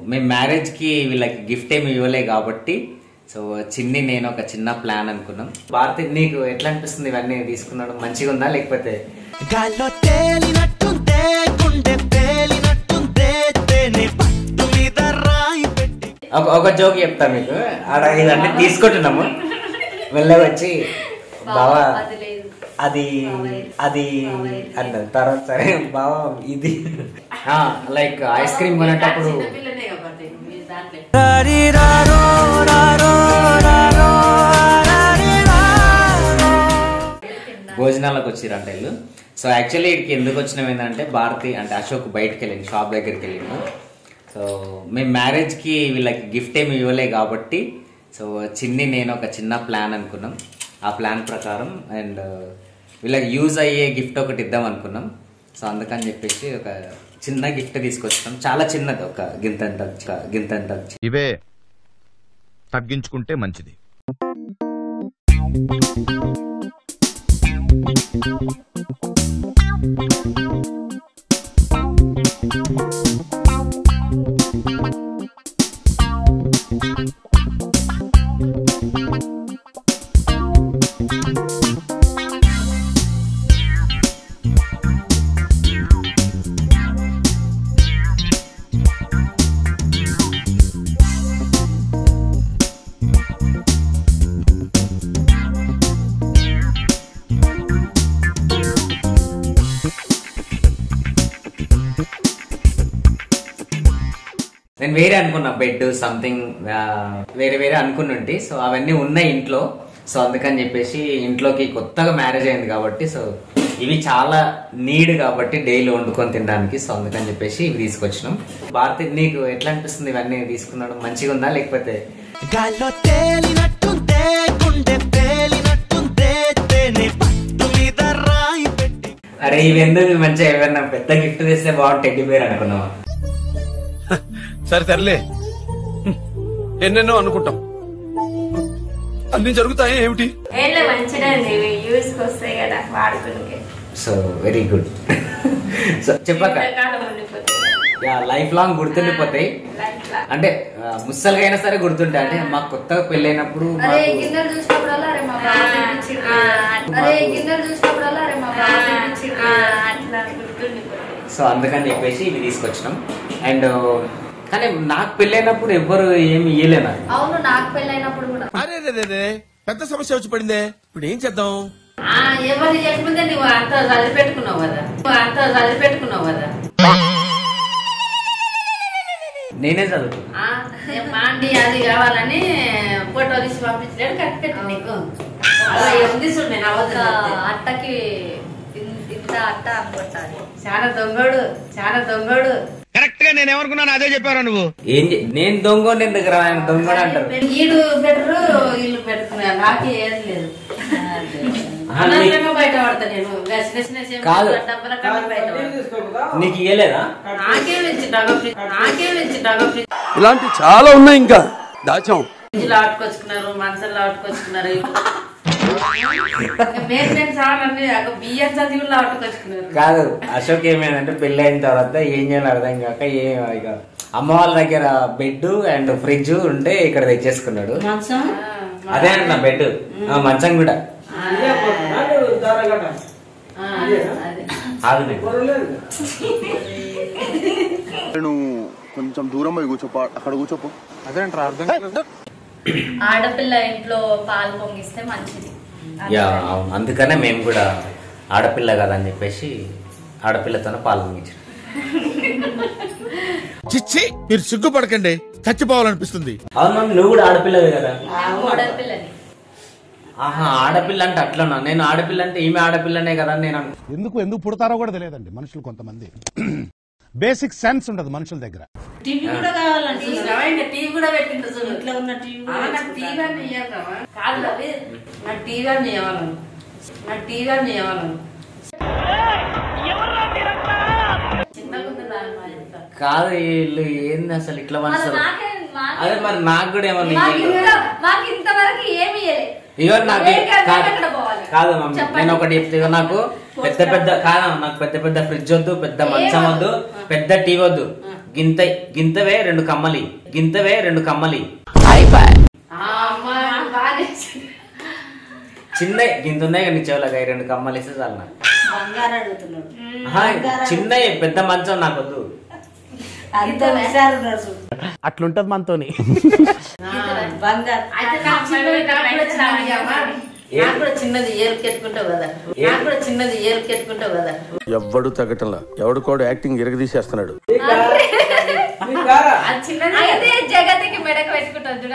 మేము మ్యారేజ్ కి వీళ్ళకి గిఫ్ట్ ఏమి ఇవ్వలే కాబట్టి సో చిన్ని నేను ఒక చిన్న ప్లాన్ అనుకున్నాం భారతి నీకు ఎట్లా అనిపిస్తుంది ఇవన్నీ తీసుకున్నాడు మంచిగా ఉందా లేకపోతే గాల్లో తేలినట్టుందే గుండె పేలినట్టుందే తేనె పట్టు మీద రాయి పెట్టి ఒక ఒక జోక్ చెప్తా మీకు ఆడ ఇవన్నీ తీసుకుంటున్నాము వెళ్ళే వచ్చి బావా అది లేదు అది అది అన్నది తర్వాత సరే బావా ఇది లైక్ ఐస్ క్రీమ్ కొనేటప్పుడు చిన్నపిల్లనే కాబట్టి మీ దాంట్లో రారి రారో రారో రారో రారి రారో. భోజనాలకు వచ్చిరంట వీళ్ళు సో యాక్చువల్లీ ఇక్కడికి ఎందుకు వచ్చినాం ఏంటంటే భారతి అంటే అశోక్ బయటకు వెళ్ళింది షాప్ దగ్గరికి వెళ్ళిండు సో మేము మ్యారేజ్కి వీళ్ళకి గిఫ్ట్ ఏమి ఇవ్వలే కాబట్టి సో చిన్ని నేను ఒక చిన్న ప్లాన్ అనుకున్నాం ఆ ప్లాన్ ప్రకారం అండ్ వీళ్ళకి యూజ్ అయ్యే గిఫ్ట్ ఒకటి ఇద్దాం అనుకున్నాం సో అందుకని చెప్పేసి ఒక చిన్న గిఫ్ట్ తీసుకొచ్చినాం చాలా చిన్నది ఒక గింతంత ఒక గింతంత ఇవే తగ్గించుకుంటే మంచిది నేను వేరే అనుకున్నా బెడ్ సంథింగ్ వేరే వేరే అనుకున్నుంటి సో అవన్నీ ఉన్నాయి ఇంట్లో సో అందుకని చెప్పేసి ఇంట్లోకి కొత్తగా మ్యారేజ్ అయింది కాబట్టి సో ఇవి చాలా నీడ్ కాబట్టి డైలీ వండుకొని తినడానికి సో అందుకని చెప్పేసి ఇవి తీసుకొచ్చినాం భారతి నీకు ఎట్లా అనిపిస్తుంది ఇవన్నీ తీసుకున్నాడు మంచిగా ఉందా లేకపోతే గాల్లో తేలినట్టుందే గుండె పేలినట్టుందే తేనె పట్టు మీద రాయి పెట్టి అరే ఇవి ఎందుకు మంచిగా ఏమన్నా పెద్ద గిఫ్ట్ తెస్తే బాగుంటుంది టెడ్డి పేరు అనుకున్నావా సరే తరలే ఎన్నెన్నో అనుకుంటాం అన్ని జరుగుతాయి ఏమిటి ఏళ్ళ మంచిగా యూస్కి వస్తాయి కదా వాడుకునికి సో వెరీ గుడ్ సో చెప్పక కాలం ఉండిపోతాయి లైఫ్ లాంగ్ గుర్తుండిపోతాయి లైఫ్ లా అంటే ఆ, ముసలిగా అయినా సరే గుర్తుంటాయి అంటే మాకు కొత్తగా పెళ్ళైనప్పుడు అరే మాకు గిన్నెలు చూసినప్పుడల్లా అరే మా బావ తినిపించిండు. అరే గిన్నెలు చూసినప్పుడల్లా అరే మా బావ తినిపించిండు. అట్లా గుర్తుండిపోతాయి సో అందుకని చెప్పేసి ఇవి తీసుకొచ్చినాం అండ్ కానీ నాకు పెళ్ళైనప్పుడు ఎవ్వరు ఏమి ఇయ్యలే నాకు అవును నాకు పెళ్ళైనప్పుడు కూడా అరే రే రే రే పెద్ద సమస్య వచ్చి పడిందే ఇప్పుడు ఏం చేద్దాం ఆ, ఎవరు చెప్పముందే నువ్వు అంత చదివి పెట్టుకున్నావు కదా నువ్వు అంత చదివి పెట్టుకున్నావు కదా నేనే చదువుతున్నా ఆ, ఏ మాండి అది కావాలని ఫోటో తీసి పంపించలేడు కట్టి పెట్టు నీకు అలా ఉంది చూడు నేను ఒక అవద్దు అట్టకి ఇన్- ఇంత అట్ట అనుకుంటాను చాలా దొంగోడు చాలా దొంగోడు కరెక్ట్ గా నేను ఏమనుకున్నాను అదే చెప్పారా నువ్వు ఏం చే- నేను దొంగ ఎందుకు రా ఆయన దొంగ అంటారు ఈడు బెటరు ఇల్లు పెట్టుకున్నా నాకే ఏది లేదు ఆహా, నీ- అనవసరంగా బయట పడతా నేను గసి గసి గసి ఏం కాదు. డబ్బుల కన్నా బయట పడతా. నీకు ఇయ్యలేదా నాకేం ఇచ్చి డబ్బు ఫ్రిడ్జ్ నాకేం ఇచ్చి డబ్బు ఫ్రిడ్జ్ ఇలాంటి చాలా ఉన్నాయి ఇంకా దాచాం ఫ్రిడ్జ్లో ఆటుకొచ్చుకున్నారు మంచంలో ఆటుకొచ్చుకున్నారు మేస్మెంట్ సామాన్లు అక్కడ బియ్యం చదివిలో ఆటుకొచ్చుకున్నారు కాదు అశోక్ ఏమైందంటే పెళ్ళి అయిన తర్వాత ఏం చేయాలి అర్థం కాక ఏం ఇక అమ్మ వాళ్ళ దగ్గర బెడ్ అండ్ ఫ్రిడ్జ్ ఉంటే ఇక్కడ తెచ్చేసుకున్నాడు మంచం అదే అంటున్నా బెడ్ మంచం కూడా ఆ, అదే ఆగు నేను. నువ్వు కొంచెం దూరం పోయి కూర్చోపో అక్కడ కూర్చోపో ఆడపిల్ల ఇంట్లో పాలు పొంగిస్తే మంచిది యా అవును అందుకనే మేము కూడా ఆడపిల్ల కదా అని చెప్పేసి ఆడపిల్లతోనే పాల్గొనించాం చిచ్చి మీరు సిగ్గుపడకండి చచ్చిపోవాలనిపిస్తుంది అవును మమ్మీ నువ్వు కూడా ఆడపిల్లవే కదా ఆడపిల్లని ఆహా ఆడపిల్ల అంటే అట్లనా నేను ఆడపిల్ల అంటే ఈమె ఆడపిల్లనే కదా అని నేను అను- ఎందుకు ఎందుకు పుడతారో కూడా తెలియదండి మనుషులు కొంతమంది బేసిక్ సెన్స్ ఉండదు మనుషుల దగ్గర టీవీ కూడా కావాలంటే చూసినావా? ఇంకా టీవీ కూడా పెట్టిండు చూడు ఇంట్లో ఉన్న టీవీ నాకు టీవీ అని ఇయ్యకవా? కాదు రవి నాకు టీవీ అని ఇవ్వాలను నాకు టీవీ అని ఇవ్వాలను చిన్నగా ఉంది దాని మా ఇంట్లో. కాదు వీళ్ళు ఏంది అసలు ఇట్లా మనసు నాకే మా- అదే మరి నాకు కూడా ఏమన్నా మాకు ఇయ్యలేదు. ఇంత- మాకు ఇంతవరకు ఏమి ఇయ్యలే ఇగో నాకు ఏ కాదు, కాదు ఎక్కడ పోవాలి? కాదు మమ్మీ చెప్పండి. నేను ఒకటి చెప్తే ఇగో నాకు పెద్ద పెద్ద కాదు నాకు పెద్ద పెద్ద ఫ్రిడ్జ్ వద్దు పెద్ద మంచం వద్దు పెద్ద టీ వద్దు గింత గింతవే రెండు కమ్మలి గింతవే రెండు కమ్మలి ఆ అమ్మ బాగా చిన్న గింత ఉన్నాయి కానీ చెవులగా ఈ రెండు కమ్మలు ఇస్తే చాలు నాకు. బంగారు అడుగుతున్నాడు ఆహా, చిన్న పెద్ద మంచం నాకు వద్దు అంత హుషారు ఉన్నాడు చూడు. అట్లుంటది మనతోని బంగారు అయితే నాకు చిన్నది నాకు కూడా చిన్నది అమ్మ. నాకు కూడా చిన్నది ఏరుకెట్టుకుంటావు కదా నాకు కూడా చిన్నది ఏరుకెట్టుకుంటావు కదా ఎవ్వడు తగ్గటంలా ఎవడు కూడా యాక్టింగ్ ఇరగదీసేస్తున్నాడు అది చిన్నది అయితే జగతికి మెడకు పెట్టుకుంటాం చూడు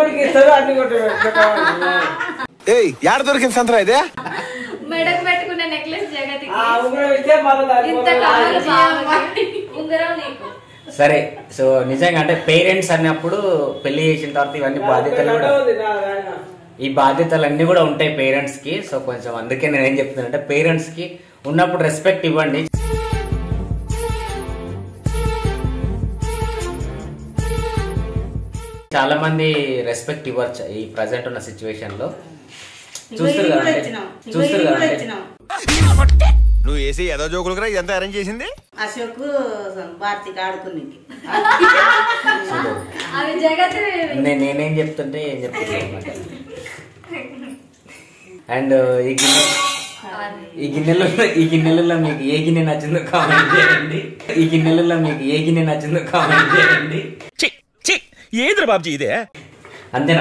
అది ఏయ్ యాడ దొరికింది సంతరా ఇదే మెడకు పెట్టుకునే నెక్లెస్ జగతికి ఇంత కావాలి బావకి. ఉంగరం నీకు సరే సో నిజంగా అంటే పేరెంట్స్ అన్నప్పుడు పెళ్లి చేసిన తర్వాత ఇవన్నీ బాధ్యతలు కూడా ఈ బాధ్యతలు అన్ని కూడా ఉంటాయి పేరెంట్స్ కి సో కొంచెం అందుకే నేను ఏం చెప్తున్నానంటే పేరెంట్స్ కి ఉన్నప్పుడు రెస్పెక్ట్ ఇవ్వండి చాలా మంది రెస్పెక్ట్ ఇవ్వచ్చు ఈ ప్రజెంట్ ఉన్న సిచ్యువేషన్ లో చూస్తారు ఇగో కదా ఇవి కూడా అంటే- ఇచ్చినాం. ఇగో చూస్తారు ఇవి కదా కూడా అంటే- ఇచ్చినాం. నువ్వు వేసి ఏదో జోకులు కూడా ఇదంతా అరేంజ్ చేసింది అశోక్ భారతికి ఆడుకునికి అవి జగతి నేను నేనేం చెప్తుంటే ఏం చెప్తున్నాను అండ్ ఈ గిన్నె ఈ గిన్నెలలో ఈ గిన్నెలలో మీకు ఏ గిన్నె నచ్చిందో కామెంట్ చేయండి ఈ గిన్నెలలో మీకు ఏ గిన్నె నచ్చిందో కామెంట్ చేయండి ఏదిరా బాబ్జీ ఇదే అంతేనా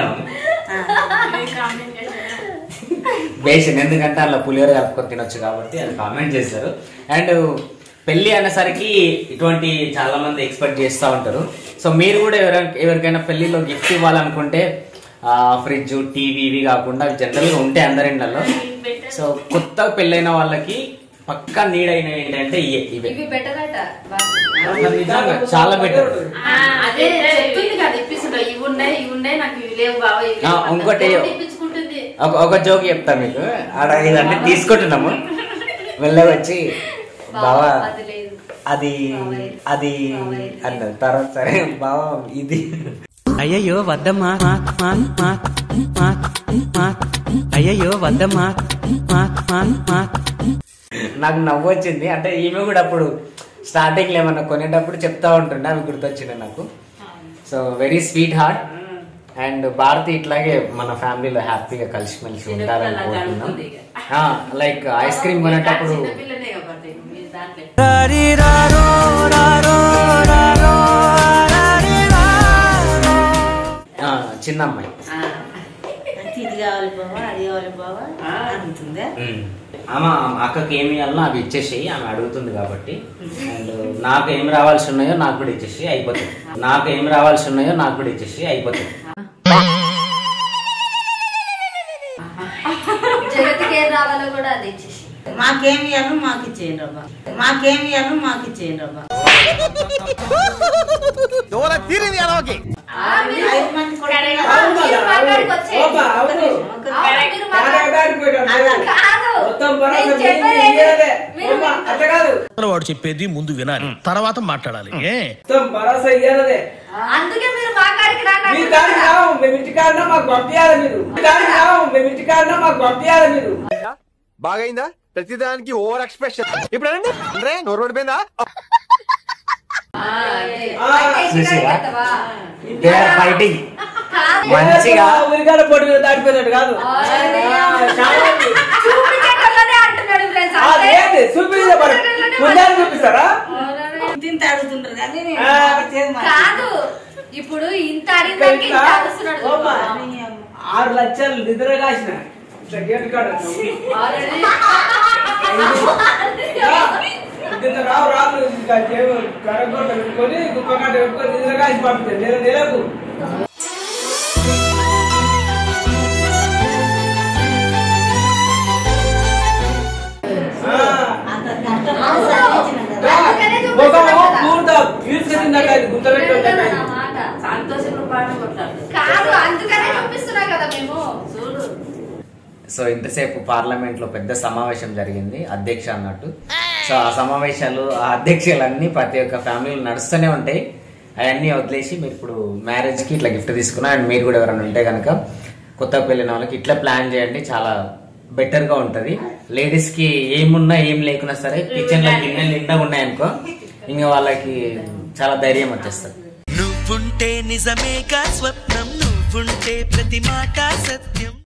బేషన్ ఎందుకంటే అలా పులిహోర కలుపుకొని తినొచ్చు కాబట్టి అది కామెంట్ చేశారు అండ్ పెళ్లి అనేసరికి ఇటువంటి చాలా మంది ఎక్స్పెక్ట్ చేస్తూ ఉంటారు సో మీరు కూడా ఎవరైనా ఎవరికైనా పెళ్లిలో గిఫ్ట్ ఇవ్వాలనుకుంటే ఫ్రిడ్జ్ టీవీ ఇవి కాకుండా అవి జనరల్గా ఉంటాయి అందరి ఇళ్ళలో సో కొత్త పెళ్ళైన వాళ్ళకి పక్కా నీడ్ అయిన ఏంటంటే ఇవే ఇవే ఇవి బెటర్ అట బాగా. నిజంగా చాలా బెటర్ ఆ, అదే చెప్తుంది కదా ఇప్పిస్తుంటా ఇవి ఉన్నాయి ఇవి ఉన్నాయి నాకు ఇవి లేవు బావ ఇవి ఆ, లేవు. ఇంకోటి- ఫోన్ ఇప్పించుకుంటుంది ఒక ఒక జోక్ చెప్తా మీకు ఆడ ఇదన్నీ తీసుకుంటున్నాము వెళ్ళి వచ్చి బావా అది లేదు అది అది అన్నది తర్వాత సరే బావా ఇది అయ్యయ్యో వద్దమ్మా మాక్ మాక్ మాక్ మాక్ మాక్ అయ్యయ్యో వద్దమ్మా మాక్ మాక్ మాక్ నాకు నవ్వు వచ్చింది అంటే ఈమె కూడా అప్పుడు స్టార్టింగ్ లో ఏమన్నా కొనేటప్పుడు చెప్తా ఉంటుండే అవి గుర్తొచ్చింది నాకు so very sweet heart and Bharathi ఇట్లాగే మన ఫ్యామిలీలో హ్యాపీగా కలిసిమెలిసి ఉండాలని కోరుతున్నాం లైక్ ఐస్ క్రీమ్ కొనేటప్పుడు చిన్నపిల్లనే కాబట్టి మీ దాంట్లో రారి రారో రారో రారో రారి రారో ఆ, చిన్న అమ్మాయి ఆ, అంటే ఇది కావాలి బావా అది కావాలి బావా అడుగుతుందా ఉమ్. ఆమె అక్కకి ఏమి ఇవ్వాలనో అవి ఇచ్చేసి ఆమె అడుగుతుంది కాబట్టి అండ్ నాకు ఏం రావాల్సి ఉన్నాయో నాకు కూడా ఇచ్చేసి అయిపోతుంది నాకు ఏం రావాల్సి ఉన్నాయో నాకు కూడా ఇచ్చేసి అయిపోతుంది జగతికి ఏం రావాలో కూడా అది ఇచ్చేసి మాకేమి ఇవ్వాలో మాకు ఇచ్చేయండి రబ్బా మాకేమి ఇవ్వాలో మాకు ఇచ్చేయండి రబ్బా తీరింది ఎలాకి ఐదు మంది కొడుకులు మీరు మాట్లాడికి వచ్చేయండి. ఒక్క నిమిషం. అవును, మీరు మాట్లాడు. కాదు. నేను చెప్పేది ఏంటి? మీరు వాడు చెప్పేది ముందు వినాలి తర్వాత మాట్లాడాలి ఏ అందుకే మీరు మా కాడికి రాకండి. బాగైందా ప్రతిదానికి ఓవర్ ఎక్స్ప్రెషన్ ఇప్పుడు అనండి అంటే నోరు పడిపోయిందా అయితే ఇక్కడ చూసిరా? పెడతావా? దే ఆర్ ఫైటింగ్ కాదు. మంచిగా చూపించేటోళ్ళనే అంటున్నాడు friends. అంతే. చూపించేటోళ్ళనే తింత అడుగుతుండ్రు కానీ చేసి మాట్లాడు. కాదు ఇప్పుడు ఇంత అడిగినాక ఇంత అరుస్తున్నాడు ఆరు లక్షలు నిద్ర కాసిన ఇట్లా గేట్ కాడ ఇంత రావు రాళ్ళు ఇంకా జేబు కరగొట్ట పెట్టుకొని కుక్క కట్ట పెట్టుకొని నిద్ర కాసి పంపితే నెల నెలకు ఆ. అంత కష్టపడి చదివించినాం కదా. అందుకనే ముఖము చూపిస్తున్నాడు కదా. పూర్త వ్యూస్ కట్టిందట ఇది గుర్తుపెట్టుకోండి నా మాట. సంతోషంలో పాట కొట్టాడు కాదు అందుకనే చూపిస్తున్నా కదా మేము చూడు సో ఇంతసేపు పార్లమెంట్ లో పెద్ద సమావేశం జరిగింది అధ్యక్ష అన్నట్టు సో ఆ సమావేశాలు ఆ అధ్యక్షలన్నీ ప్రతి ఒక్క ఫ్యామిలీలో నడుస్తూనే ఉంటాయి అవన్నీ వదిలేసి మీరు ఇప్పుడు మ్యారేజ్ కి ఇట్లా గిఫ్ట్ తీసుకున్నా అండ్ మీరు కూడా ఎవరైనా ఉంటే కనుక కొత్త పెళ్ళిన వాళ్ళకి ఇట్లా ప్లాన్ చేయండి చాలా బెటర్ గా ఉంటది లేడీస్ కి ఏమున్నా ఏం లేకున్నా సరే కిచెన్ లో గిన్నెలు నిండా ఉన్నాయనుకో ఇంకా వాళ్ళకి చాలా ధైర్యం వచ్చేస్తుంది నువ్వుంటే నిజమేగా స్వప్నం నువ్వుంటే ప్రతి మాట సత్యం